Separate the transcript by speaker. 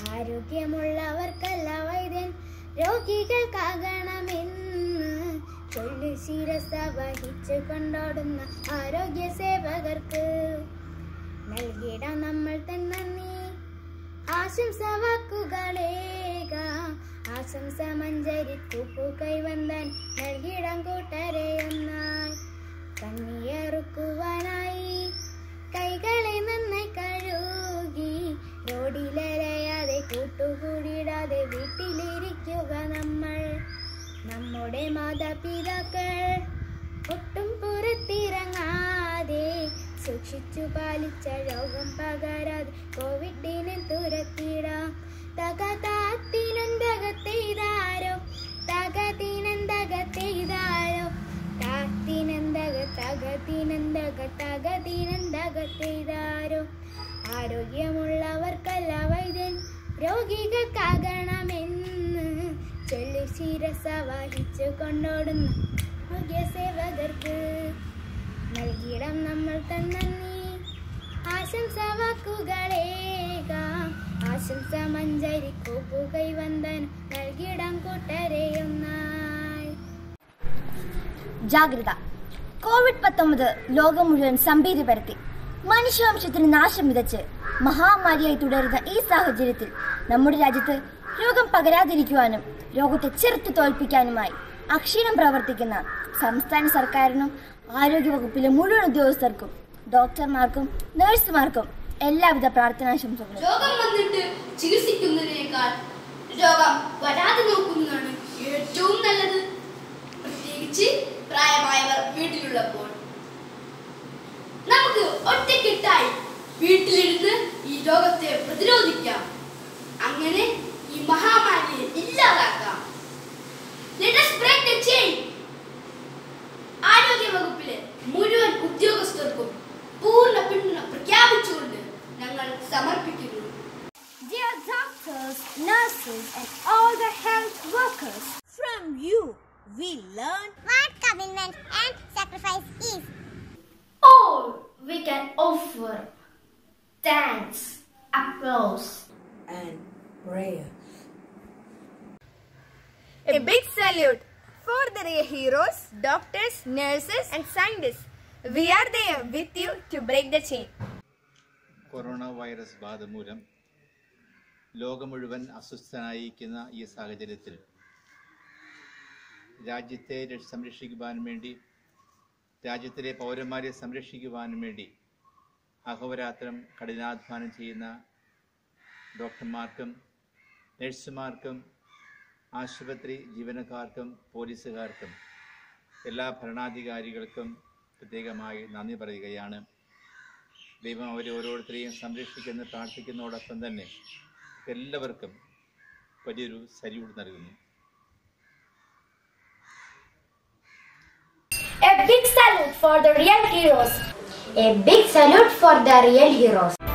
Speaker 1: ആരോഗ്യമുള്ളവർക്കല്ല വൈദ്യൻ രോഗികൾക്കാകണമെന്ന് ചൊല്ലി ശിരസ വഹിച്ചു കൊണ്ടോടുന്ന ആരോഗ്യ സേവകർക്ക് നൽകിടാം നമ്മൾ തന്നെ നന്ദി ആശംസ വാക്കുകളേക ആശംസ മഞ്ചരി കൂപ്പു കൈവന്താൻ നൽകിടാം കൂട്ടരെ ഒന്നായി കണ്ണിയറുക്കുവാനായി കൈകളെ നന്നായി കഴുകി റോഡിലരയാതെ കൂട്ടുകൂടിടാതെ വീട്ടിലിരിക്കുക നമ്മൾ നമ്മുടെ മാതാപിതാക്കൾ ഒട്ടും പുറത്തിറങ്ങാതെ സൂക്ഷിച്ചു പാലിച്ച രോഗം പകരാതെ കോവിഡിനെ തുരത്തിടാം തകതാത്തിനന്തകത്തെയ്താരോ തകതിനന്തകത്തെയ്താരോ താത്തിനന്തക തകതിനന്തക തകതിനന്തകത്തെയ്താരോ ആരോഗ്യമുള്ളവർക്കല്ല വൈദ്യൻ രോഗികൾക്കാകണമെന്ന് ചൊല്ലി ശിരസ വഹിച്ചു കൊണ്ടോടുന്ന ആരോഗ്യ സേവകർക്ക് നൽകിയിടം നമ്മൾ തന്നെ ആശംസ വാക്കുകളേകാം ആശംസ മഞ്ചരി കൂപ്പുകൈ വന്ദൻ നൽകിയിടം കൂട്ടരെയൊന്നായി
Speaker 2: ജാഗ്രത കോവിഡ് പത്തൊമ്പത് ലോകം മുഴുവൻ സംഭീതി പരത്തി മനുഷ്യവംശത്തിന് നാശം വിതച്ച് മഹാമാരിയായി തുടരുന്ന ഈ സാഹചര്യത്തിൽ നമ്മുടെ രാജ്യത്ത് രോഗം പകരാതിരിക്കുവാനും രോഗത്തെ ചെറുത്തു തോൽപ്പിക്കാനുമായി അക്ഷീണം പ്രവർത്തിക്കുന്ന സംസ്ഥാന സർക്കാരിനും ആരോഗ്യവകുപ്പിലെ മുഴുവൻ ഉദ്യോഗസ്ഥർക്കും ഡോക്ടർമാർക്കും നഴ്സുമാർക്കും എല്ലാവിധ പ്രാർത്ഥനാശംസകളും
Speaker 3: രോഗം വന്നിട്ട് ചികിത്സിക്കുന്നതിനേക്കാൾ രോഗം വരാതെ നോക്കുന്നതാണ് ഏറ്റവും നല്ലത് പ്രത്യേകിച്ച് പ്രായമായവർ വീട്ടിലുള്ളപ്പോൾ നമുക്ക് ഒറ്റക്കെട്ടായി വീട്ടിലിരുന്ന് ഈ രോഗത്തെ പ്രതിരോധിക്കാം അങ്ങനെ ഈ മഹാമാരിയെ ഇല്ലാതാക്കാം Let us break the chain. ആരോഗ്യ വകുപ്പിലെ മുഴുവൻ ഉദ്യോഗസ്ഥർക്കും പൂർണ്ണ പിന്തുണ പ്രഖ്യാപിച്ചുകൊണ്ട് ഞങ്ങൾ സമർപ്പിക്കുന്നു
Speaker 2: Dear doctors, nurses, and all the health workers,
Speaker 4: From you, we learn
Speaker 5: what commitment and sacrifice is.
Speaker 3: all we can offer thanks, applause.
Speaker 4: and prayer.
Speaker 6: A big salute for the real heroes, doctors, nurses, and scientists. We are there with you to break the chain.
Speaker 7: Corona virus ബാധ മൂലം ലോകം മുഴുവൻ അസ്വസ്ഥനായിരിക്കുന്ന ഈ സാഹചര്യത്തിൽ രാജ്യത്തെ രക്ഷ- സംരക്ഷിക്കുവാനും വേണ്ടി രാജ്യത്തിലെ പൗരന്മാരെ സംരക്ഷിക്കുവാനും വേണ്ടി അഹോരാത്രം കഠിനാധ്വാനം ചെയ്യുന്ന ഡോക്ടർമാർക്കും നഴ്സുമാർക്കും ആശുപത്രി ജീവനക്കാർക്കും പോലീസുകാർക്കും എല്ലാ ഭരണാധികാരികൾക്കും പ്രത്യേകമായി നന്ദി പറയുകയാണ് ദൈവം അവരെ ഓരോരുത്തരെയും സംരക്ഷിക്കുന്ന പ്രാർത്ഥിക്കുന്നതോടൊപ്പം തന്നെ എല്ലാവർക്കും വലിയൊരു സല്യൂട്ട് നൽകുന്നു
Speaker 1: A big salute for the real heroes. A big salute for the real heroes.